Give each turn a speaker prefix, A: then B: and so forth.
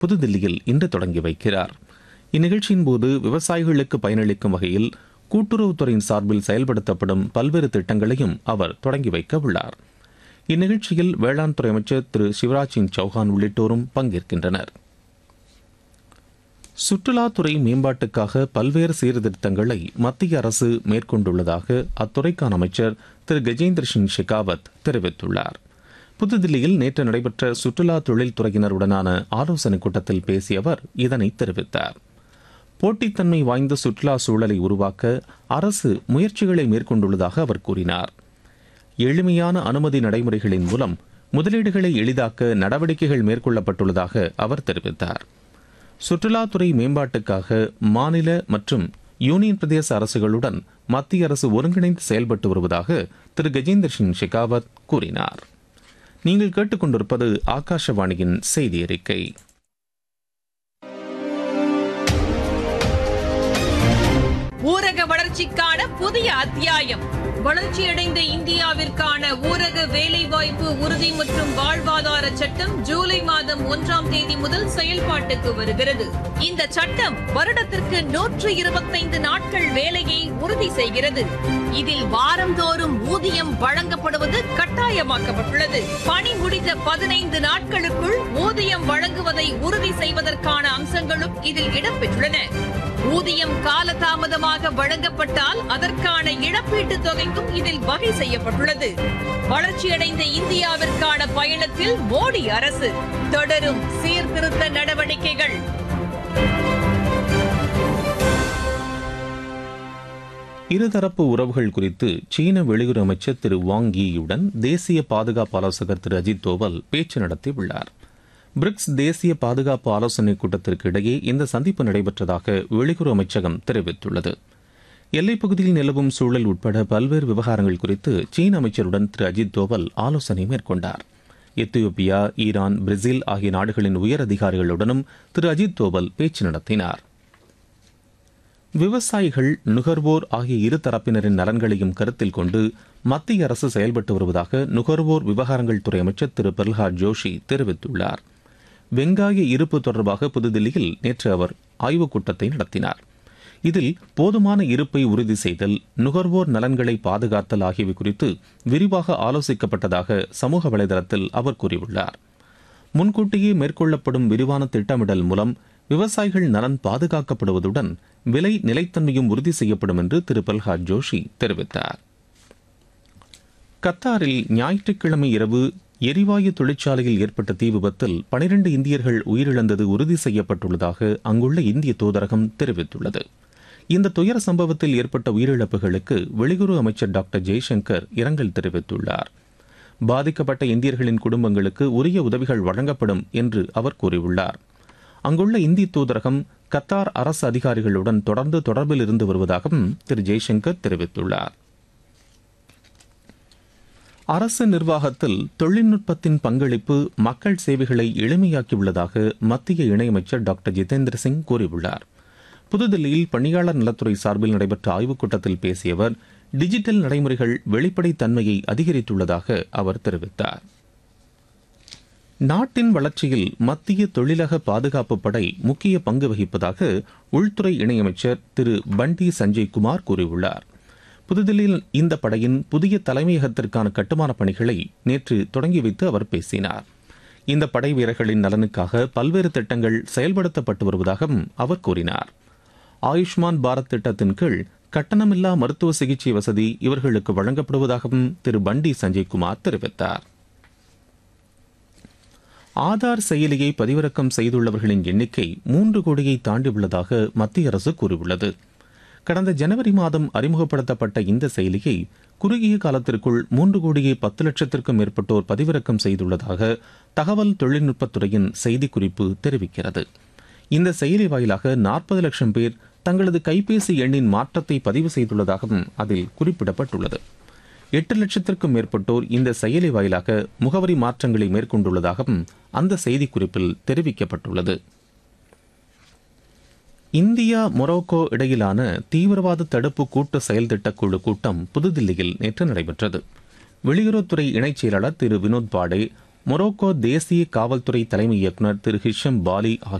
A: புதுதில்லியில் இன்று தொடங்கி வைக்கிறார் இந்நிகழ்ச்சியின் போது விவசாயிகளுக்கு பயனளிக்கும் வகையில் கூட்டுறவுத்துறையின் சார்பில் செயல்படுத்தப்படும் பல்வேறு திட்டங்களையும் அவர் தொடங்கி வைக்க உள்ளார் இந்நிகழ்ச்சியில் வேளாண் துறை அமைச்சர் திரு சிவராஜ் சிங் சௌஹான் உள்ளிட்டோரும் பங்கேற்கின்றனர் சுற்றுலாத்துறை மேம்பாட்டுக்காக பல்வேறு சீர்திருத்தங்களை மத்திய அரசு மேற்கொண்டுள்ளதாக அத்துறைக்கான அமைச்சர் திரு கஜேந்திர சிங் ஷெகாவத் தெரிவித்துள்ளார் புதுதில்லியில் நேற்று நடைபெற்ற சுற்றுலா தொழில்துறையினருடனான ஆலோசனைக் கூட்டத்தில் பேசிய அவர் இதனை தெரிவித்தார் போட்டித்தன்மை வாய்ந்த சுற்றுலா சூழலை உருவாக்க அரசு முயற்சிகளை மேற்கொண்டுள்ளதாக அவர் கூறினார் எளிமையான அனுமதி நடைமுறைகளின் மூலம் முதலீடுகளை எளிதாக்க நடவடிக்கைகள் மேற்கொள்ளப்பட்டுள்ளதாக அவர் தெரிவித்தார் சுற்றுலாத்துறை மேம்பாட்டுக்காக மாநில மற்றும் யூனியன் பிரதேச அரசுகளுடன் மத்திய அரசு ஒருங்கிணைந்து செயல்பட்டு வருவதாக திரு கஜேந்திர சிங் ஷெகாவத் கூறினார் நீங்கள் கேட்டுக்கொண்டிருப்பது ஆகாஷவாணியின் செய்தி அறிக்கை
B: ஊரக வளர்ச்சிக்கான புதிய அத்தியாயம் வளர்ச்சியடைந்த இந்தியாவிற்கான ஊரக வேலைவாய்ப்பு உறுதி மற்றும் வாழ்வாதார சட்டம் ஜூலை மாதம் ஒன்றாம் தேதி முதல் செயல்பாட்டுக்கு வருகிறது இந்த சட்டம் வருடத்திற்கு நூற்று இருபத்தைந்து நாட்கள் வேலையை உறுதி செய்கிறது இதில் வாரந்தோறும் ஊதியம் வழங்கப்படுவது கட்டாயமாக்கப்பட்டுள்ளது பணி முடிந்த பதினைந்து நாட்களுக்குள் ஊதியம் வழங்குவதை உறுதி செய்வதற்கான அம்சங்களும் இதில் இடம்பெற்றுள்ளன ஊதியம் காலதாமதமாக வழங்கப்பட்டால் அதற்கான இழப்பீட்டுத் தொகைக்கும் இதில் வகை செய்யப்பட்டுள்ளது வளர்ச்சியடைந்த இந்தியாவிற்கான பயணத்தில் மோடி அரசு தொடரும் சீர்திருத்த நடவடிக்கைகள்
A: இருதரப்பு உறவுகள் குறித்து சீன வெளியுறவு அமைச்சர் திரு வாங் யியுடன் தேசிய பாதுகாப்பு ஆலோசகர் திரு அஜித் தோவல் பேச்சு நடத்தியுள்ளார் பிரிக்ஸ் தேசிய பாதுகாப்பு ஆலோசனைக் கூட்டத்திற்கு இடையே இந்த சந்திப்பு நடைபெற்றதாக வெளியுறவு அமைச்சகம் தெரிவித்துள்ளது எல்லைப் பகுதியில் நிலவும் சூழல் உட்பட பல்வேறு விவகாரங்கள் குறித்து சீன அமைச்சருடன் திரு அஜித் தோவல் ஆலோசனை மேற்கொண்டார் எத்தியோப்பியா ஈரான் பிரேசில் ஆகிய நாடுகளின் உயர் அதிகாரிகளுடனும் திரு அஜித் தோவல் பேச்சு நடத்தினார் விவசாயிகள் நுகர்வோர் ஆகிய இரு தரப்பினரின் நலன்களையும் கருத்தில் கொண்டு மத்திய அரசு செயல்பட்டு வருவதாக நுகர்வோர் விவகாரங்கள் துறை அமைச்சர் திரு பிரல்ஹாத் ஜோஷி தெரிவித்துள்ளார் வெங்காய இருப்பு தொடர்பாக புதுதில்லியில் நேற்று அவர் ஆய்வுக் கூட்டத்தை நடத்தினார் இதில் போதுமான இருப்பை உறுதி செய்தல் நுகர்வோர் நலன்களை பாதுகாத்தல் ஆகியவை குறித்து விரிவாக ஆலோசிக்கப்பட்டதாக சமூக வலைதளத்தில் அவர் கூறியுள்ளார் முன்கூட்டியே மேற்கொள்ளப்படும் விரிவான திட்டமிடல் மூலம் விவசாயிகள் நலன் பாதுகாக்கப்படுவதுடன் விலை நிலைத்தன்மையும் உறுதி செய்யப்படும் என்று திரு பிரல்ஹாத் ஜோஷி தெரிவித்தார் கத்தாரில் ஞாயிற்றுக்கிழமை இரவு எரிவாயு தொழிற்சாலையில் ஏற்பட்ட தீ விபத்தில் பனிரண்டு இந்தியர்கள் உயிரிழந்தது உறுதி செய்யப்பட்டுள்ளதாக அங்குள்ள இந்திய தூதரகம் தெரிவித்துள்ளது இந்த துயர சம்பவத்தில் ஏற்பட்ட உயிரிழப்புகளுக்கு வெளியுறவு அமைச்சர் டாக்டர் ஜெய்சங்கர் இரங்கல் தெரிவித்துள்ளார் பாதிக்கப்பட்ட இந்தியர்களின் குடும்பங்களுக்கு உரிய உதவிகள் வழங்கப்படும் என்று அவர் கூறியுள்ளார் அங்குள்ள இந்திய தூதரகம் கத்தார் அரசு அதிகாரிகளுடன் தொடர்ந்து தொடர்பில் இருந்து வருவதாகவும் திரு ஜெய்சங்கர் தெரிவித்துள்ளார் அரசு நிர்வாகத்தில் தொழில்நுட்பத்தின் பங்களிப்பு மக்கள் சேவைகளை எளிமையாக்கியுள்ளதாக மத்திய இணையமைச்சர் டாக்டர் ஜிதேந்திர சிங் கூறியுள்ளார் புதுதில்லியில் பணியாளர் நலத்துறை சார்பில் நடைபெற்ற ஆய்வுக் கூட்டத்தில் பேசிய அவர் டிஜிட்டல் நடைமுறைகள் வெளிப்படைத்தன்மையை அதிகரித்துள்ளதாக அவர் தெரிவித்தார் நாட்டின் வளர்ச்சியில் மத்திய தொழிலக பாதுகாப்பு படை முக்கிய பங்கு வகிப்பதாக உள்துறை இணையமைச்சர் திரு பண்டி சஞ்சய் குமார் கூறியுள்ளார் புதுதில்லியில் இந்த படையின் புதிய தலைமையகத்திற்கான கட்டுமான பணிகளை நேற்று தொடங்கி வைத்து அவர் பேசினார் இந்த படை வீரர்களின் நலனுக்காக பல்வேறு திட்டங்கள் செயல்படுத்தப்பட்டு வருவதாகவும் அவர் கூறினார் ஆயுஷ்மான் பாரத் திட்டத்தின் கீழ் கட்டணமில்லா மருத்துவ சிகிச்சை வசதி இவர்களுக்கு வழங்கப்படுவதாகவும் திரு பண்டி சஞ்சய்குமார் தெரிவித்தார் ஆதார் செயலியை பதிவிறக்கம் செய்துள்ளவர்களின் எண்ணிக்கை மூன்று கோடியை தாண்டியுள்ளதாக மத்திய அரசு கூறியுள்ளது கடந்த ஜனவரி மாதம் அறிமுகப்படுத்தப்பட்ட இந்த செயலியை குறுகிய காலத்திற்குள் மூன்று கோடியே பத்து லட்சத்திற்கும் மேற்பட்டோர் பதிவிறக்கம் செய்துள்ளதாக தகவல் தொழில்நுட்பத்துறையின் செய்திக்குறிப்பு தெரிவிக்கிறது இந்த செயலி வாயிலாக நாற்பது லட்சம் பேர் தங்களது கைபேசி எண்ணின் மாற்றத்தை பதிவு செய்துள்ளதாகவும் அதில் குறிப்பிடப்பட்டுள்ளது எட்டு லட்சத்திற்கும் மேற்பட்டோர் இந்த செயலி வாயிலாக முகவரி மாற்றங்களை மேற்கொண்டுள்ளதாகவும் அந்த செய்திக்குறிப்பில் தெரிவிக்கப்பட்டுள்ளது இந்தியா மொரோக்கோ இடையிலான தீவிரவாத தடுப்பு கூட்டு செயல் திட்டக்குழு கூட்டம் புதுதில்லியில் நேற்று நடைபெற்றது வெளியுறவுத்துறை இணைச் செயலாளர் திரு வினோத் பாடே மொரோக்கோ தேசிய காவல்துறை தலைமை இயக்குநர் திரு ஹிஷம் பாலி